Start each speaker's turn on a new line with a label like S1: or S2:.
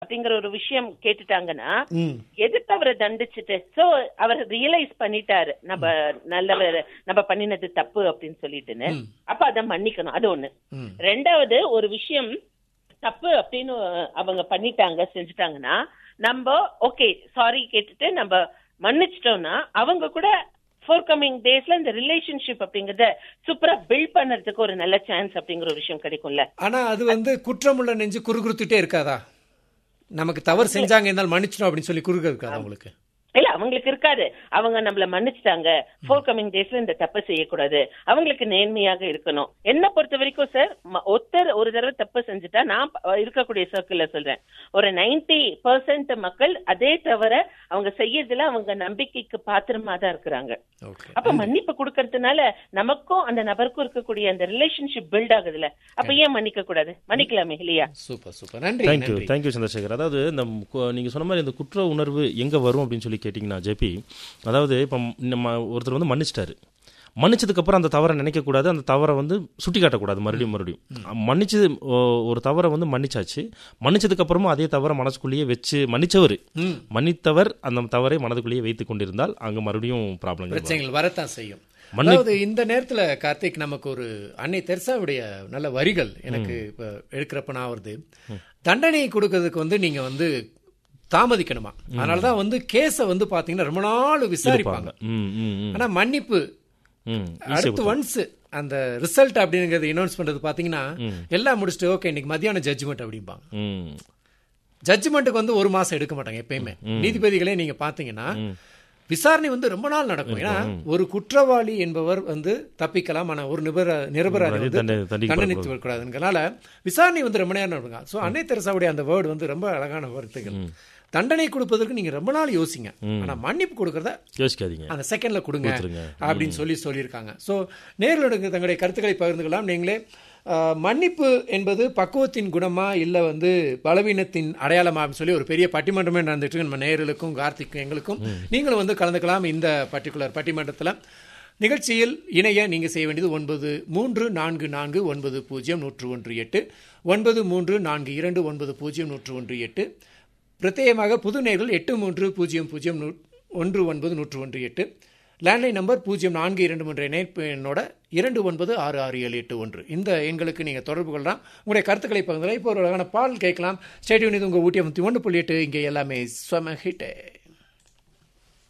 S1: அப்படிங்கிற ஒரு விஷயம் கேட்டுட்டாங்கன்னா
S2: ம்
S1: எதுக்கு அவரை தண்டிச்சுட்டு சோ அவர் ரியலைஸ் பண்ணிட்டாரு நம்ம நல்லவர் நம்ம பண்ணினது தப்பு அப்படின்னு சொல்லிட்டுன்னு அப்ப அதை மன்னிக்கணும் அது ஒண்ணு
S2: ம்.
S1: ரெண்டாவது ஒரு விஷயம் தப்பு அப்படின்னு அவங்க பண்ணிட்டாங்க செஞ்சுட்டாங்கன்னா நம்ம ஓகே சாரி கேட்டுட்டு நம்ம மன்னிச்சிட்டோம்னா அவங்க கூட ஃபோர் கமிங் டேஸ்ல இந்த ரிலேஷன்ஷிப் அப்படிங்கறத சூப்பரா பில்ட் பண்றதுக்கு ஒரு நல்ல சான்ஸ் அப்படிங்கிற ஒரு விஷயம் கிடைக்கும்ல
S2: ஆனா அது வந்து குற்றமுள்ள நெஞ்சு குறுகுறுத்துட்டே இருக்காதா நமக்கு தவறு செஞ்சாங்க இருந்தாலும் மன்னிச்சிடும் அப்படின்னு சொல்லி குறுக்க இருக்காதா உங்களுக்கு
S1: இல்ல அவங்களுக்கு இருக்காது அவங்க நம்மள மன்னிச்சிட்டாங்க ஃபோர் கமிங் டேஸ்ல இந்த தப்பு செய்யக்கூடாது அவங்களுக்கு நேர்மையாக இருக்கணும் என்ன பொறுத்த வரைக்கும் சார் ஒருத்தர் ஒரு தடவை தப்பு செஞ்சுட்டா நான் ப- இருக்கக்கூடிய சர்க்கிள்ல சொல்றேன் ஒரு 90% பர்சன்ட் மக்கள் அதே தவிர அவங்க செய்யறதுல அவங்க நம்பிக்கைக்கு பாத்திரமா தான் இருக்கிறாங்க
S2: ஓகே
S1: அப்ப மன்னிப்பு கொடுக்கறதுனால நமக்கும் அந்த நபருக்கும் இருக்கக்கூடிய அந்த ரிலேஷன்ஷிப் பில்ட் ஆகுதுல்ல அப்ப ஏன் மன்னிக்க கூடாது மன்னிக்கலாமே இல்லையா
S2: சூப்பர் சூப்பர் நன்றி
S3: தேங்க்யூ
S2: நன்றி
S3: தேங்க்யூ சந்திரசேகர் அதாவது இந்த கு- நீங்க சொன்ன மாதிரி இந்த குற்ற உணர்வு எங்க வரும் அப்படின்னு சொல்லி கேட்டிங்கன்னா ஜேபி அதாவது இப்போ நம்ம ஒருத்தர் வந்து மன்னிச்சிட்டாரு மன்னிச்சதுக்கு அப்புறம் அந்த தவறை நினைக்க கூடாது அந்த தவறை வந்து சுட்டி காட்டக்கூடாது மறுபடியும் மறுபடியும் மன்னிச்சு ஓ- ஒரு தவறை வந்து மன்னிச்சாச்சு மன்னிச்சதுக்கு அப்புறமும் அதே தவறை மனசுக்குள்ளேயே வச்சு மன்னிச்சவர் மன்னித்தவர் அந்த தவறை மனதுக்குள்ளேயே வைத்துக் கொண்டிருந்தால் அங்க மறுபடியும் ப்ராப்ளம்
S2: பிரச்சனைகள் வரத்தான் செய்யும்
S3: மன்னி-
S2: அதாவது இந்த நேரத்துல கார்த்திக் நமக்கு ஒரு அன்னை தெரசாவுடைய நல்ல வரிகள் எனக்கு இப்ப எடுக்கிறப்ப நான் வருது தண்டனை கொடுக்கறதுக்கு வந்து நீங்க வந்து தாமதிக்கணுமா அதனாலதான் வந்து கேஸ வந்து பாத்தீங்கன்னா ரொம்ப நாள் விசாரிப்பாங்க
S3: ம் ம் ம்
S2: ஆனா மன்னிப்பு
S3: ம்
S2: அடுத்து ஒன்ஸ் அந்த ரிசல்ட் அப்படிங்கறது அனௌன்ஸ் பண்றது பாத்தீங்கன்னா எல்லாம் முடிச்சுட்டு ஓகே இன்னைக்கு மத்தியானம் ஜட்ஜ்மெண்ட் அப்படிம்பாங்க
S3: ம்
S2: ஜட்ஜ்மெண்ட்டுக்கு வந்து ஒரு மாசம் எடுக்க மாட்டாங்க எப்பயுமே நீதிபதிகளே நீங்க பாத்தீங்கன்னா விசாரணை வந்து ரொம்ப நாள் நடக்கும் ஏன்னா ஒரு குற்றவாளி என்பவர் வந்து தப்பிக்கலாம் ஆனா ஒரு நிபர நிரபராதி வந்து
S3: தண்டனை- தண்டிக்கப்படக்கூடாது.
S2: தண்டனித்து வரக்கூடாதுங்கிறனால விசாரணை வந்து ரொம்ப நேரம் நடக்குங்க ஸோ அன்னை தெரசாவுடைய அந்த வேர்டு வந்து ரொம்ப அழகான வார்த்தைகள் தண்டனை கொடுப்பதற்கு நீங்க ரொம்ப நாள் யோசிங்க ஆனா மன்னிப்பு கொடுக்கறத
S3: யோசிக்காதீங்க
S2: அந்த செகண்ட்ல கொடுங்க
S3: கொடுத்துருங்க.
S2: அப்படின்னு சொல்லி சொல்லியிருக்காங்க ஸோ நேரில் தங்களுடைய கருத்துக்களை பகிர்ந்துக்கலாம் நீங்களே ஆஹ், மன்னிப்பு என்பது பக்குவத்தின் குணமா இல்லை வந்து பலவீனத்தின் அடையாளமா அப்படின்னு சொல்லி ஒரு பெரிய பட்டிமன்றமே நடந்துட்டு இருக்கு. நம்ம நேயர்களுக்கும் கார்த்திக்கும் எங்களுக்கும் நீங்களும் வந்து கலந்துக்கலாம் இந்த பர்டிகுலர் பட்டிமன்றத்தில் நிகழ்ச்சியில் இணைய நீங்கள் செய்ய வேண்டியது ஒன்பது மூன்று நான்கு நான்கு ஒன்பது பூஜ்ஜியம் நூற்று ஒன்று எட்டு ஒன்பது மூன்று நான்கு இரண்டு ஒன்பது பூஜ்ஜியம் நூற்று ஒன்று எட்டு பிரத்யேகமாக புது நேர்கள் எட்டு மூன்று பூஜ்ஜியம் பூஜ்ஜியம் நூ ஒன்று ஒன்பது நூற்று ஒன்று எட்டு லேண்ட்லைன் நம்பர் பூஜ்ஜியம் நான்கு இரண்டு மூன்று இணைப்பு எண்ணோட இரண்டு ஒன்பது ஆறு ஆறு ஏழு எட்டு ஒன்று இந்த எண்களுக்கு நீங்கள் தொடர்பு கொள்ளலாம் உங்களுடைய கருத்துக்களை பகிர்ந்து இப்போ ஒரு அழகான பால் கேட்கலாம் ஸ்டேடியம் இது உங்கள் ஊட்டி ஐம்பத்தி ஒன்று புள்ளி எட்டு இங்கே எல்லாமே ஸ்வம ஹிட்டே